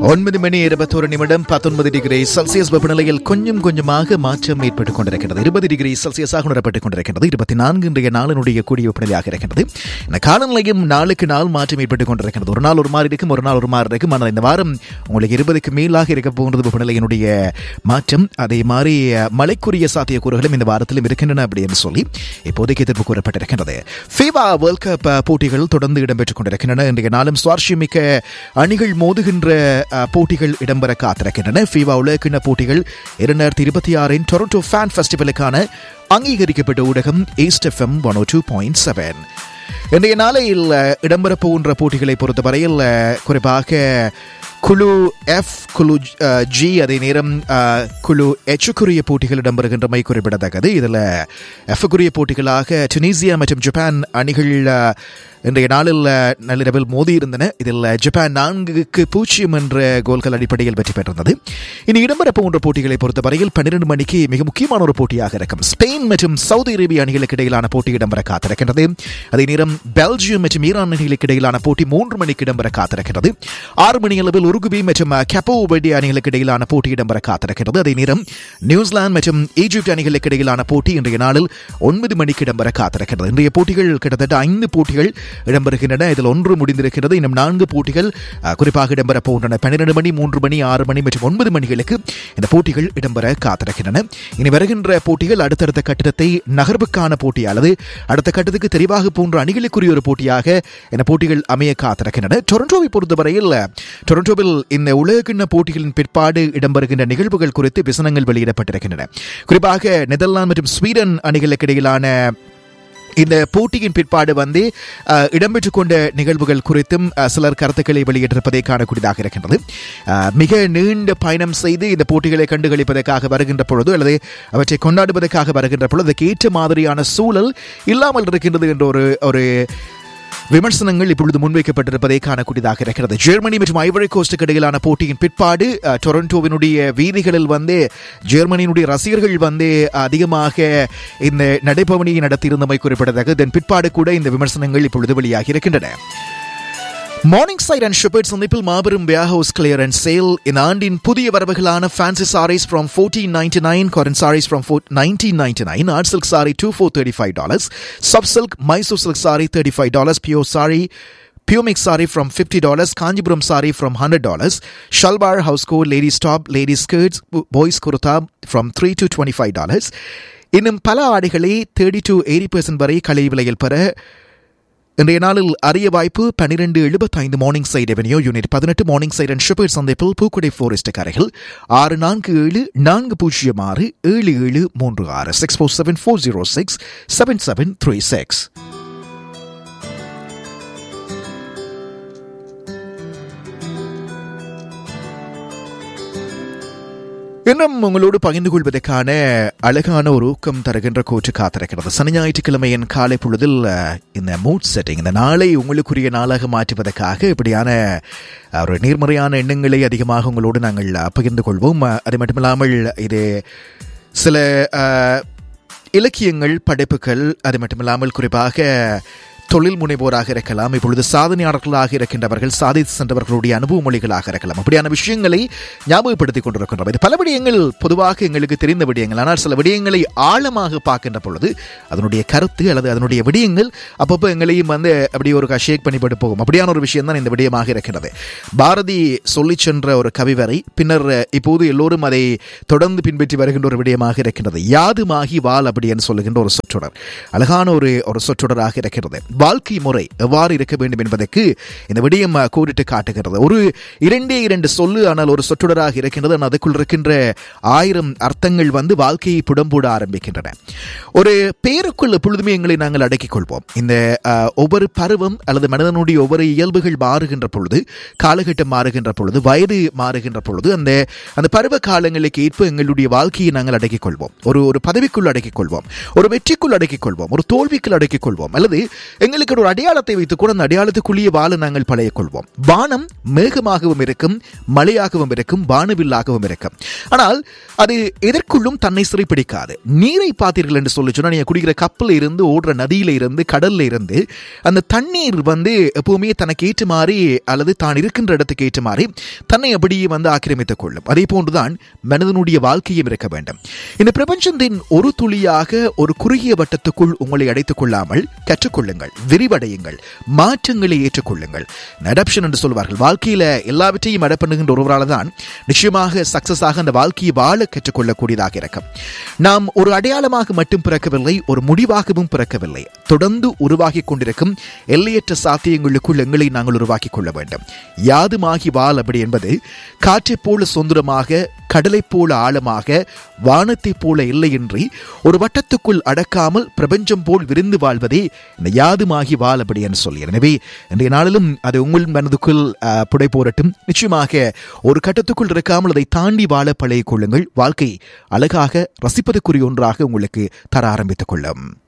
ஒன்பது மணி இருபத்தோரு நிமிடம் பத்தொன்பது டிகிரி செல்சியஸ் வெப்பநிலையில் கொஞ்சம் கொஞ்சமாக மாற்றம் ஏற்பட்டுக் கொண்டிருக்கிறது இருபது டிகிரி செல்சியஸாக உணரப்பட்டுக் கொண்டிருக்கிறது இருபத்தி நான்கு இன்றைய நாளினுடைய கூடிய வெப்பநிலையாக இருக்கின்றது இந்த காலநிலையும் நாளுக்கு நாள் மாற்றம் ஏற்பட்டுக் கொண்டிருக்கிறது ஒரு நாள் ஒரு மாதிரி இருக்கும் ஒரு நாள் ஒரு மாதிரி இருக்கும் ஆனால் இந்த வாரம் உங்களுக்கு இருபதுக்கு மேலாக இருக்க போகிறது வெப்பநிலையினுடைய மாற்றம் அதே மாதிரி அஹ், மழைக்குரிய சாத்தியக்கூறுகளும் இந்த வாரத்திலும் இருக்கின்றன அப்படின்னு சொல்லி இப்போதைக்கு எதிர்ப்பு கூறப்பட்டிருக்கின்றது ஃபீவா வேர்ல்ட் கப் அஹ், போட்டிகள் தொடர்ந்து இடம்பெற்றுக் கொண்டிருக்கின்றன இன்றைய நாளும் சுவாரஸ்யமிக்க அணிகள் மோதுகின்ற அஹ், போட்டிகள் இடம்பெற காத்திருக்கின்றன ஃபீவா உலகின போட்டிகள் இரண்டாயிரத்தி இருபத்தி ஆறின் டொரண்டோ ஃபேன் ஃபெஸ்டிவலுக்கான அங்கீகரிக்கப்பட்ட ஊடகம் east FM one o two point seven இன்றைய நாளையில் அஹ், இடம்பெறப் போகின்ற போட்டிகளை பொறுத்தவரையில் அஹ், குறிப்பாக குழு எஃப் குழு ஜி அதே நேரம் அஹ், குழு எச்சுக்குரிய போட்டிகள் இடம்பெறுகின்றமை குறிப்பிடத்தக்கது இதில் எஃப்குரிய போட்டிகளாக டுனீசியா மற்றும் ஜப்பான் அணிகள் அஹ், இன்றைய நாளில் அஹ், நள்ளிரவில் மோதியிருந்தன இதில் ஜப்பான் நான்குக்கு பூஜ்ஜியம் என்ற கோல்கள் அடிப்படையில் வெற்றி பெற்றிருந்தது இனி இடம்பெறப் போகின்ற போட்டிகளை பொறுத்தவரையில் பன்னிரண்டு மணிக்கு மிக முக்கியமான ஒரு போட்டியாக இருக்கும் ஸ்பெயின் மற்றும் சவுதி அரேபிய அணிகளுக்கு இடையிலான போட்டி இடம்பெற காத்திருக்கின்றது அதே நேரம் பெல்ஜியம் மற்றும் ஈரான் அணிகளுக்கு இடையிலான போட்டி மூன்று மணிக்கு இடம்பெற காத்திருக்கிறது ஆறு மணி அளவில் உருகுபி மற்றும் கெப்போ வெடி அணிகளுக்கு இடையிலான போட்டி இடம்பெற காத்திருக்கிறது அதே நேரம் நியூசிலாந்து மற்றும் ஈஜிப்ட் அணிகளுக்கு இடையிலான போட்டி இன்றைய நாளில் ஒன்பது மணிக்கு இடம்பெற காத்திருக்கிறது இன்றைய போட்டிகள் கிட்டத்தட்ட ஐந்து போட்டிகள் இடம்பெறுகின்றன இதில் ஒன்று முடிந்திருக்கிறது இன்னும் நான்கு போட்டிகள் அஹ், குறிப்பாக இடம்பெற போகின்றன பன்னிரண்டு மணி மூன்று மணி ஆறு மணி மற்றும் ஒன்பது மணிகளுக்கு இந்த போட்டிகள் இடம்பெற காத்திருக்கின்றன இனி வருகின்ற போட்டிகள் அடுத்தடுத்த கட்டத்தை நகர்வுக்கான போட்டி அல்லது அடுத்த கட்டத்துக்கு தெரிவாக போன்ற அணிகளுக்குரிய ஒரு போட்டியாக இந்த போட்டிகள் அமைய காத்திருக்கின்றன டொரண்டோவை பொறுத்தவரையில் டொரண்டோவில் இந்த உலகக்கிண்ண போட்டிகளின் பிற்பாடு இடம்பெறுகின்ற நிகழ்வுகள் குறித்து விசனங்கள் வெளியிடப்பட்டிருக்கின்றன குறிப்பாக நெதர்லாந்து மற்றும் ஸ்வீடன் அணிகளுக்கு இடையிலான இந்த போட்டியின் பிற்பாடு வந்து அஹ், இடம்பெற்றுக் கொண்ட நிகழ்வுகள் குறித்தும் அஹ், சிலர் கருத்துக்களை வெளியிட்டிருப்பதை காணக்கூடியதாக இருக்கின்றது அஹ், மிக நீண்ட பயணம் செய்து இந்த போட்டிகளை கண்டுகளிப்பதற்காக வருகின்ற பொழுது அல்லது அவற்றை கொண்டாடுவதற்காக வருகின்ற பொழுது அதுக்கு ஏற்ற மாதிரியான சூழல் இல்லாமல் இருக்கின்றது என்ற ஒரு ஒரு விமர்சனங்கள் இப்பொழுது முன்வைக்கப்பட்டிருப்பதை காணக்கூடியதாக இருக்கிறது ஜெர்மனி மற்றும் ஐவரி கோஸ்டுக்கு இடையிலான போட்டியின் பிற்பாடு அஹ், டொரண்டோவினுடைய வீதிகளில் வந்து ஜெர்மனியினுடைய ரசிகர்கள் வந்து அதிகமாக இந்த நடைபவனியை நடத்தியிருந்தமை குறிப்பிடத்தக்கது இதன் பிற்பாடு கூட இந்த விமர்சனங்கள் இப்பொழுது வெளியாகி இருக்கின்றன மார்னிங் சைட் அண்ட் ஷெப்பர்ட் சந்திப்பில் மாபெரும் வேர் ஹவுஸ் கிளியரன்ஸ் சேல் இந்த ஆண்டின் புதிய வரவுகளான fancy sarees from fourteen ninety nine cotton sarees from nineteen ninety nine art silk saree two four thirty five dollars soft silk Mysore silk saree thirty five dollars pure saree Pumic saree from $50, Kanjipuram saree from $100, Shalbar house coat, ladies top, ladies skirts, boys kurta from 3 to $25. இன்னும் பல ஆடைகளை thirty to eighty percent வரை கலை விலையில் பெற இன்றைய நாளில் அரிய வாய்ப்பு பன்னிரண்டு எழுபத்தைந்து மார்னிங் சைட் ரெவென்யூ யூனிட் பதினெட்டு மார்னிங் சைட் அண்ட் ஷிப்பர் சந்திப்பில் பூக்குடை ஃபாரஸ்ட் கரைகள் ஆறு நான்கு ஏழு நான்கு பூஜ்ஜியம் ஆறு ஏழு ஏழு மூன்று ஆறு six four seven four zero six seven seven three six இன்னும் உங்களோடு பகிர்ந்து கொள்வதற்கான அழகான ஒரு ஊக்கம் தருகின்ற கோச்சு காத்திருக்கிறது சனி ஞாயிற்றுக்கிழமையின் காலை பொழுதில் அஹ், இந்த மூட் செட்டிங் இந்த நாளை உங்களுக்குரிய நாளாக மாற்றுவதற்காக இப்படியான அஹ், ஒரு நேர்மறையான எண்ணங்களை அதிகமாக உங்களோடு நாங்கள் அஹ், பகிர்ந்து கொள்வோம் அஹ், அது மட்டுமில்லாமல் இது சில அஹ், இலக்கியங்கள் படைப்புகள் அது மட்டுமில்லாமல் குறிப்பாக தொழில் முனைவோராக இருக்கலாம் இப்பொழுது சாதனையாளர்களாக இருக்கின்றவர்கள் சாதித்து சென்றவர்களுடைய அனுபவ மொழிகளாக இருக்கலாம் அப்படியான விஷயங்களை ஞாபகப்படுத்திக் கொண்டிருக்கின்றோம் இது பல விடயங்கள் பொதுவாக எங்களுக்கு தெரிந்த விடயங்கள் ஆனால் சில விடயங்களை ஆழமாக பார்க்கின்ற பொழுது அதனுடைய கருத்து அல்லது அதனுடைய விடயங்கள் அப்பப்போ எங்களையும் வந்து அப்படி ஒரு ஷேக் பண்ணிப்பட்டு போகும் அப்படியான ஒரு விஷயம் தான் இந்த விடயமாக இருக்கிறது பாரதி சொல்லிச் சென்ற ஒரு கவிவரை பின்னர் இப்போது எல்லோரும் அதை தொடர்ந்து பின்பற்றி வருகின்ற ஒரு விடயமாக இருக்கின்றது யாதுமாகி வால் அப்படின்னு சொல்லுகின்ற ஒரு சொற்றொடர் அழகான ஒரு ஒரு சொற்றொடராக இருக்கிறது வாழ்க்கை முறை எவ்வாறு இருக்க வேண்டும் என்பதற்கு இந்த விடயம் அஹ், கோடிட்டு காட்டுகிறது ஒரு இரண்டே இரண்டு சொல்லு ஆனால் ஒரு சொற்றொடராக இருக்கின்றது ஆனால் அதுக்குள் இருக்கின்ற ஆயிரம் அர்த்தங்கள் வந்து வாழ்க்கையை புடம்போட ஆரம்பிக்கின்றன ஒரு பேருக்குள் எப்பொழுதுமே எங்களை நாங்கள் அடக்கிக் கொள்வோம் இந்த அஹ், ஒவ்வொரு பருவம் அல்லது மனிதனுடைய ஒவ்வொரு இயல்புகள் மாறுகின்ற பொழுது காலகட்டம் மாறுகின்ற பொழுது வயது மாறுகின்ற பொழுது அந்த அந்த பருவ காலங்களுக்கு ஏற்ப எங்களுடைய வாழ்க்கையை நாங்கள் அடக்கிக் கொள்வோம் ஒரு ஒரு பதவிக்குள் அடக்கிக் கொள்வோம் ஒரு வெற்றிக்குள் அடக்கிக் கொள்வோம் ஒரு தோல்விக்குள் அடக்கிக் கொள்வோம் அல்லது எங்களுக்கு ஒரு அடையாளத்தை வைத்து கூட அந்த அடையாளத்துக்குள்ளேயே வாழ நாங்கள் பழைய கொள்வோம் வானம் மேகமாகவும் இருக்கும் மழையாகவும் இருக்கும் வானவில்லாகவும் இருக்கும் ஆனால் அது எதற்குள்ளும் தன்னை சிறைப்பிடிக்காது நீரை பார்த்தீர்கள் என்று சொல்லி சொன்னா நீங்க குடிக்கிற கப்பல்ல இருந்து ஓடுற நதியில இருந்து கடல்ல இருந்து அந்த தண்ணீர் வந்து எப்பவுமே தனக்கு ஏற்ற மாதிரி அல்லது தான் இருக்கின்ற இடத்துக்கு ஏற்ற மாதிரி தன்னை அப்படியே வந்து ஆக்கிரமித்துக் கொள்ளும் அதே போன்றுதான் மனிதனுடைய வாழ்க்கையும் இருக்க வேண்டும் இந்த பிரபஞ்சத்தின் ஒரு துளியாக ஒரு குறுகிய வட்டத்துக்குள் உங்களை அடைத்துக் கொள்ளாமல் கற்றுக்கொள்ளுங்கள் விரிவடையுங்கள் மாற்றங்களை ஏற்றுக்கொள்ளுங்கள் அடாப்ஷன் என்று சொல்வார்கள் வாழ்க்கையில எல்லாவற்றையும் அடப் பண்ணுகின்ற ஒருவரால் தான் நிச்சயமாக சக்சஸ் ஆக அந்த வாழ்க்கையை வாழ கற்றுக்கொள்ளக்கூடியதாக இருக்கும் நாம் ஒரு அடையாளமாக மட்டும் பிறக்கவில்லை ஒரு முடிவாகவும் பிறக்கவில்லை தொடர்ந்து உருவாகி கொண்டிருக்கும் எல்லையற்ற சாத்தியங்களுக்குள் எங்களை நாங்கள் உருவாக்கி கொள்ள வேண்டும் யாதுமாகி வாழ் அப்படி என்பது காற்றைப் போல சுதந்திரமாக கடலைப் போல ஆழமாக வானத்தைப் போல இல்லையின்றி ஒரு வட்டத்துக்குள் அடக்காமல் பிரபஞ்சம் போல் விரிந்து வாழ்வதே இந்த யாதுமாகி வாழ் அப்படி என்று சொல்லி எனவே இன்றைய நாளிலும் அது உங்கள் மனதுக்குள் அஹ், புடை போரட்டும் நிச்சயமாக ஒரு கட்டத்துக்குள் இருக்காமல் அதை தாண்டி வாழ பழகிக் கொள்ளுங்கள் வாழ்க்கை அழகாக ரசிப்பதற்குரிய ஒன்றாக உங்களுக்கு தர ஆரம்பித்துக் கொள்ளும்